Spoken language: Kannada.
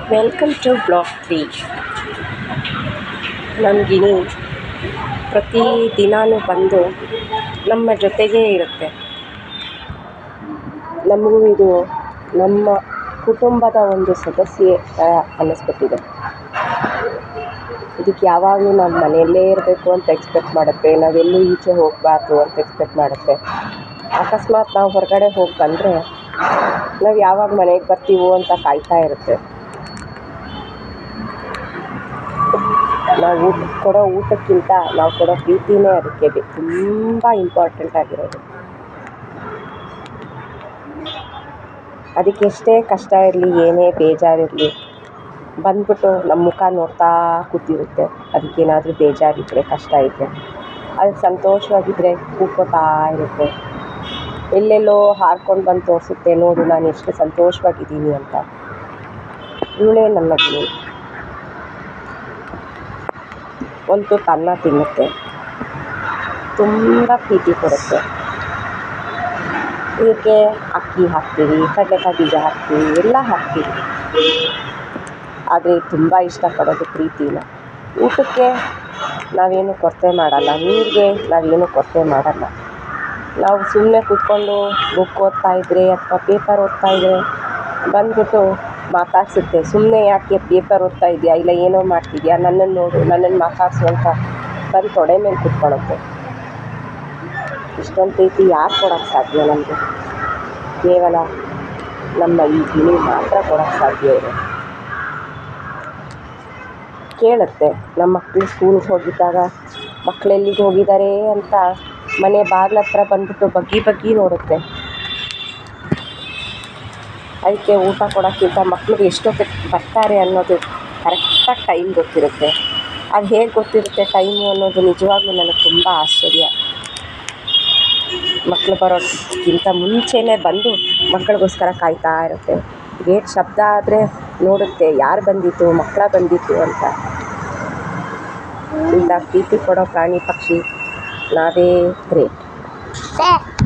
ವೆಲ್ಕಮ್ ಟು ಬ್ಲಾಕ್ ತ್ರೀ ನಮ್ಮ ಗಿಣಿ ಪ್ರತಿ ದಿನಾನೂ ಬಂದು ನಮ್ಮ ಜೊತೆಗೇ ಇರುತ್ತೆ ನಮಗೂ ಇದು ನಮ್ಮ ಕುಟುಂಬದ ಒಂದು ಸದಸ್ಯೆ ಥರ ಅನ್ನಿಸ್ಬಿಟ್ಟಿದೆ ಇದಕ್ಕೆ ಯಾವಾಗಲೂ ನಾವು ಮನೆಯಲ್ಲೇ ಇರಬೇಕು ಅಂತ ಎಕ್ಸ್ಪೆಕ್ಟ್ ಮಾಡುತ್ತೆ ನಾವೆಲ್ಲೂ ಈಚೆ ಹೋಗಬಾರ್ದು ಅಂತ ಎಕ್ಸ್ಪೆಕ್ಟ್ ಮಾಡುತ್ತೆ ಅಕಸ್ಮಾತ್ ನಾವು ಹೊರಗಡೆ ಹೋಗಿ ಬಂದರೆ ನಾವು ಯಾವಾಗ ಮನೆಗೆ ಬರ್ತೀವೋ ಅಂತ ಕಾಯ್ತಾ ಇರುತ್ತೆ ನಾವು ಊಟ ಕೊಡೋ ಊಟಕ್ಕಿಂತ ನಾವು ಕೊಡೋ ಪ್ರೀತಿನೇ ಅದಕ್ಕೆ ಬೆ- ತುಂಬ ಇಂಪಾರ್ಟೆಂಟ್ ಆಗಿರೋದು ಅದಕ್ಕೆ ಎಷ್ಟೇ ಕಷ್ಟ ಇರಲಿ ಏನೇ ಬೇಜಾರಿರಲಿ ಬಂದ್ಬಿಟ್ಟು ನಮ್ಮ ಮುಖ ನೋಡ್ತಾ ಕೂತಿರುತ್ತೆ ಅದಕ್ಕೇನಾದರೂ ಬೇಜಾರಿದ್ದರೆ ಕಷ್ಟ ಇದ್ದರೆ ಅದು ಸಂತೋಷವಾಗಿದ್ದರೆ ಕೂಗ್ಕೋತಾ ಇರುತ್ತೆ ಎಲ್ಲೆಲ್ಲೋ ಹಾರ್ಕೊಂಡು ಬಂದು ತೋರಿಸುತ್ತೆ ನೋಡು ನಾನು ಎಷ್ಟು ಸಂತೋಷವಾಗಿದ್ದೀನಿ ಅಂತ ಇವಳೇ ನನ್ನ ಗಿಣಿ ಒಂದು ತುತ್ತು ಅನ್ನ ತಿನ್ನುತ್ತೆ ತುಂಬ ಪ್ರೀತಿ ಕೊಡುತ್ತೆ ಇದಕ್ಕೆ ಅಕ್ಕಿ ಹಾಕ್ತೀವಿ ಕಡಲೆಕಾಯಿ ಬೀಜ ಹಾಕ್ತೀವಿ ಎಲ್ಲ ಹಾಕ್ತೀವಿ ಆದರೆ ತುಂಬ ಇಷ್ಟಪಡೋದು ಪ್ರೀತಿನ ಊಟಕ್ಕೆ ನಾವೇನು ಕೊರತೆ ಮಾಡಲ್ಲ ನೀರಿಗೆ ನಾವೇನು ಕೊರತೆ ಮಾಡಲ್ಲ ನಾವು ಸುಮ್ಮನೆ ಕೂತ್ಕೊಂಡು ಬುಕ್ ಓದ್ತಾ ಇದ್ದರೆ ಅಥವಾ ಪೇಪರ್ ಓದ್ತಾ ಇದ್ದರೆ ಬಂದ್ಬಿಟ್ಟು ಮಾತಾಡ್ಸುತ್ತೆ ಸುಮ್ಮನೆ ಯಾಕೆ ಪೇಪರ್ ಓದ್ತಾ ಇದೆಯಾ ಇಲ್ಲ ಏನೋ ಮಾಡ್ತಿದ್ಯಾ ನನ್ನನ್ನು ನೋಡು ನನ್ನನ್ನು ಮಾತಾಡಿಸು ಅಂತ ಬಂದು ತೊಡೆ ಮೇಲೆ ಕೂತ್ಕೊಳ್ಳುತ್ತೆ ಇಷ್ಟೊಂದು ಪ್ರೀತಿ ಯಾರು ಕೊಡೋಕ್ಕೆ ಸಾಧ್ಯ ನಮಗೆ ಕೇವಲ ನಮ್ಮ ಈ ಗಿಣಿ ಮಾತ್ರ ಕೊಡೋಕ್ಕೆ ಸಾಧ್ಯ ಇದೆ ಕೇಳುತ್ತೆ ನಮ್ಮ ಮಕ್ಕಳು ಸ್ಕೂಲ್ಗೆ ಹೋಗಿದ್ದಾಗ ಮಕ್ಳು ಎಲ್ಲಿಗೆ ಹೋಗಿದ್ದಾರೆ ಅಂತ ಮನೆ ಬಾಗ್ಲ ಹತ್ರ ಬಂದ್ಬಿಟ್ಟು ಬಗ್ಗಿ ಬಗ್ಗಿ ನೋಡುತ್ತೆ ಅದಕ್ಕೆ ಊಟ ಕೊಡೋಕ್ಕಿಂತ ಮಕ್ಳಿಗೆ ಎಷ್ಟೊತ್ತಿಗೆ ಬರ್ತಾರೆ ಅನ್ನೋದು ಕರೆಕ್ಟಾಗಿ ಟೈಮ್ ಗೊತ್ತಿರುತ್ತೆ ಅದು ಹೇಗೆ ಗೊತ್ತಿರುತ್ತೆ ಟೈಮು ಅನ್ನೋದು ನಿಜವಾಗ್ಲೂ ನನಗೆ ತುಂಬ ಆಶ್ಚರ್ಯ ಮಕ್ಕಳು ಬರೋಕ್ಕಿಂತ ಮುಂಚೆನೇ ಬಂದು ಮಕ್ಕಳಿಗೋಸ್ಕರ ಕಾಯ್ತಾ ಇರುತ್ತೆ ಗೇಟ್ ಶಬ್ದ ಆದರೆ ನೋಡುತ್ತೆ ಯಾರು ಬಂದಿತ್ತು ಮಕ್ಕಳ ಬಂದಿತ್ತು ಅಂತ ಇಂಥ ಪ್ರೀತಿ ಕೊಡೋ ಪ್ರಾಣಿ ಪಕ್ಷಿ ನಾವೇ ಗ್ರೇಟ್